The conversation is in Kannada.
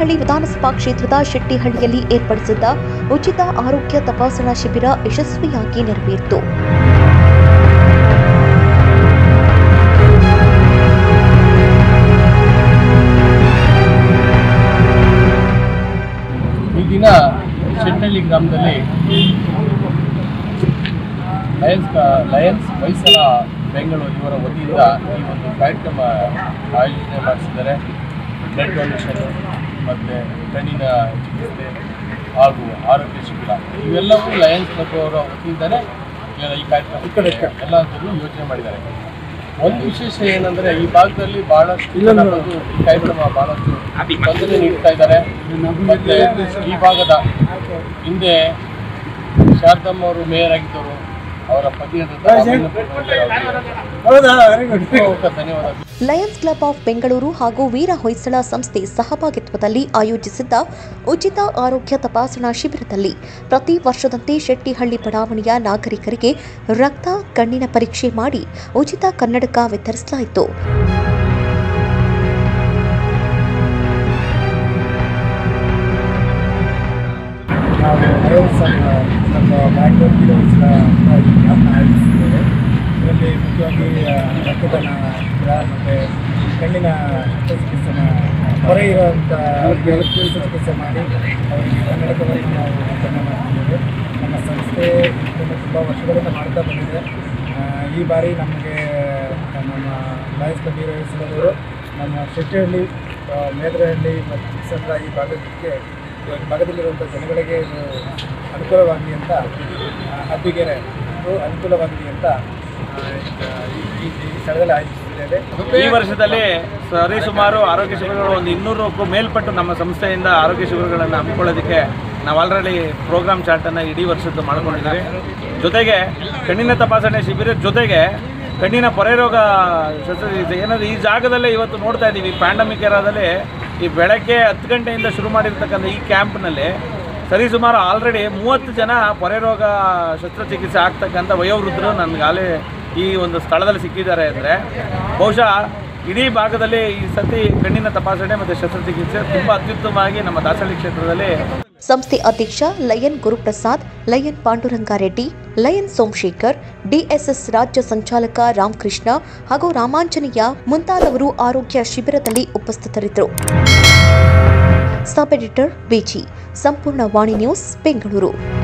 ತೀರ್ಥಹಳ್ಳಿ ವಿಧಾನಸಭಾ ಕ್ಷೇತ್ರದ ಶೆಟ್ಟಿಹಳ್ಳಿಯಲ್ಲಿ ಏರ್ಪಡಿಸಿದ್ದ ಉಚಿತ ಆರೋಗ್ಯ ತಪಾಸಣಾ ಶಿಬಿರ ಯಶಸ್ವಿಯಾಗಿ ನೆರವೇರಿತು ಈ ದಿನ ಶೆಟ್ಟಳ್ಳಿ ಗ್ರಾಮದಲ್ಲಿ ಲಯನ್ಸ್ ಕ- ಲಯನ್ಸ್ ಹೊಯ್ಸಳ ಬೆಂಗಳೂರು ಇವರ ವತಿಯಿಂದ ಈ ಒಂದು ಕಾರ್ಯಕ್ರಮ ಆಯೋಜನೆ ಮಾಡಿಸಿದ್ದಾರೆ ಬ್ಲಡ್ ಡೊನೇಷನ್ ಮತ್ತು ಕಣ್ಣಿನ ಚಿಕಿತ್ಸೆ ಹಾಗೂ ಆರೋಗ್ಯ ಶಿಬಿರ ಇವೆಲ್ಲವೂ ಲಯನ್ಸ್ ಕ್ಲಬ್ ಅವರ ವತಿಯಿಂದಲೇ ಈ- ಈ ಕಾರ್ಯಕ್ರಮ ಎಲ್ಲದನ್ನು ಯೋಚನೆ ಮಾಡಿದ್ದಾರೆ ಒಂದು ವಿಶೇಷ ಏನಂದ್ರೆ ಈ ಭಾಗದಲ್ಲಿ ಬಹಳಷ್ಟು ಜನ ಬಂದು ಈ ಕಾರ್ಯಕ್ರಮ ಬಹಳಷ್ಟು ತೊಂದರೆ ನೀಡ್ತಾ ಇದ್ದಾರೆ ಮತ್ತೆ ಈ ಭಾಗದ ಹಿಂದೆ ಶಾರದಮ್ಮ ಅವರು ಮೇಯರ್ ಆಗಿದ್ದವರು ಅವರ ಪತಿಯಾದಂಥ ಧನ್ಯವಾದ ಲಯನ್ಸ್ ಕ್ಲಬ್ ಆಫ್ ಬೆಂಗಳೂರು ಹಾಗೂ ವೀರ ಹೊಯ್ಸಳ ಸಂಸ್ಥೆ ಸಹಭಾಗಿತ್ವದಲ್ಲಿ ಆಯೋಜಿಸಿದ್ದ ಉಚಿತ ಆರೋಗ್ಯ ತಪಾಸಣಾ ಶಿಬಿರದಲ್ಲಿ ಪ್ರತಿ ವರ್ಷದಂತೆ ಶೆಟ್ಟಿಹಳ್ಳಿ ಬಡಾವಣೆಯ ನಾಗರಿಕರಿಗೆ ರಕ್ತ ಕಣ್ಣಿನ ಪರೀಕ್ಷೆ ಮಾಡಿ ಉಚಿತ ಕನ್ನಡಕ ವಿತರಿಸಲಾಯಿತು ನಾವು ಲಯನ್ಸ್ ನಮ್ಮ ಬ್ಯಾಂಗ್ಳೂರು ಕಿಲೋಮೀಟರ್ ಕ್ಯಾಂಪ್ನ ಆಯೋಜಿಸಿದ್ದೇವೆ ಇದರಲ್ಲಿ ಮುಖ್ಯವಾಗಿ ಆ, ರಕ್ತದಾನ ಶಿಬಿರ ಮತ್ತು ಕಣ್ಣಿನ ಶಸ್ತ್ರಚಿಕಿತ್ಸೆನ ಹೊರೆ ಇರುವಂಥ ಅವರಿಗೆ ಶಸ್ತ್ರಚಿಕಿತ್ಸೆ ಮಾಡಿ ಅವರಿಗೆ ಕನ್ನಡಕವನ್ನು ನಾವು ವಿತರಣೆ ಮಾಡ್ತಿದ್ದೇವೆ ನಮ್ಮ ಸಂಸ್ಥೆ ಇದನ್ನು ತುಂಬ ವರ್ಷಗಳಿಂದ ಮಾಡ್ತಾ ಬಂದಿದೆ ಆ, ಈ ಬಾರಿ ನಮಗೆ ನಮ್ಮ ಲಯನ್ಸ್ ಕ್ಲಬ್ ವಹಿಸಿದವರು ನಮ್ಮ ಶೆಟ್ಟಿಹಳ್ಳಿ ಆ, ಮೇದ್ರಹಳ್ಳಿ ಮತ್ತು ಸಂದ್ರ ಈ ಭಾಗಕ್ಕೆ ಈ ಭಾಗದಲ್ಲಿರುವಂಥ ಜನಗಳಿಗೆ ಇದು ಅನುಕೂಲವಾಗಲಿ ಅಂತ ಆ, ಹಬ್ಬಿಗೆರೆ ಇದು ಅನುಕೂಲವಾಗಲಿ ಅಂತ ಆ, ಈ- ಈ ಈ ಸ್ಥಳದಲ್ಲಿ ಆಯೋಜಿಸಿದ್ದೇವೆ ಈ ವರ್ಷದಲ್ಲಿ ಸರಿಸುಮಾರು ಆರೋಗ್ಯ ಶಿಬಿರಗಳು ಒಂದು ಇನ್ನೂರಕ್ಕೂ ಮೇಲ್ಪಟ್ಟು ನಮ್ಮ ಸಂಸ್ಥೆಯಿಂದ ಆರೋಗ್ಯ ಶಿಬಿರಗಳನ್ನು ಹಮ್ಮಿಕೊಳ್ಳೋದಕ್ಕೆ ನಾವು ಆಲ್ರೆಡಿ ಪ್ರೋಗ್ರಾಮ್ ಚಾರ್ಟನ್ನು ಇಡೀ ವರ್ಷದ್ದು ಮಾಡ್ಕೊಂಡಿದ್ದೀವಿ ಜೊತೆಗೆ ಕಣ್ಣಿನ ತಪಾಸಣೆ ಶಿಬಿರದ ಜೊತೆಗೆ ಕಣ್ಣಿನ ಪೊರೆ ರೋಗ ಶಸ್ತ್ರಚಿಕಿತ್ಸೆ ಏನಾದರೂ ಈ ಜಾಗದಲ್ಲೇ ಇವತ್ತು ನೋಡ್ತಾ ಇದ್ದೀವಿ ಪ್ಯಾಂಡಮಿಕ್ ಏರಾದಲ್ಲಿ ಈ ಬೆಳಗ್ಗೆ ಹತ್ತು ಗಂಟೆಯಿಂದ ಶುರು ಮಾಡಿರ್ತಕ್ಕಂಥ ಈ ಕ್ಯಾಂಪ್ನಲ್ಲಿ ಸರಿಸುಮಾರು ಆಲ್ರೆಡಿ ಮೂವತ್ತು ಜನ ಪೊರೆ ರೋಗ ಶಸ್ತ್ರಚಿಕಿತ್ಸೆ ಆಗ್ತಕ್ಕಂಥ ವಯೋವೃದ್ಧರು ನನಗಾಲೇ ಈ ಒಂದು ಸ್ಥಳದಲ್ಲಿ ಸಿಕ್ಕಿದ್ದಾರೆ ಅಂದರೆ ಬಹುಶಃ ಇಡೀ ಭಾಗದಲ್ಲಿ ಈ ಸತಿ ಕಣ್ಣಿನ ತಪಾಸಣೆ ಮತ್ತು ಶಸ್ತ್ರಚಿಕಿತ್ಸೆ ತುಂಬ ಅತ್ಯುತ್ತಮವಾಗಿ ನಮ್ಮ ದಾಸಹಳ್ಳಿ ಕ್ಷೇತ್ರದಲ್ಲಿ ಸಂಸ್ಥೆ ಅಧ್ಯಕ್ಷ lion Guruprasad lion Pandurangareddy lion Somashekhar DSS ರಾಜ್ಯ ಸಂಚಾಲಕ ರಾಮಕೃಷ್ಣ ಹಾಗೂ ರಾಮಾಂಜನೇಯ ಮುಂತಾದವರು ಆರೋಗ್ಯ ಶಿಬಿರದಲ್ಲಿ ಉಪಸ್ಥಿತರಿದ್ದರು ಸಬ್ ಎಡಿಟರ್ ಬಿಜಿ ಸಂಪೂರ್ಣ ವಾಣಿ ನ್ಯೂಸ್ ಬೆಂಗಳೂರು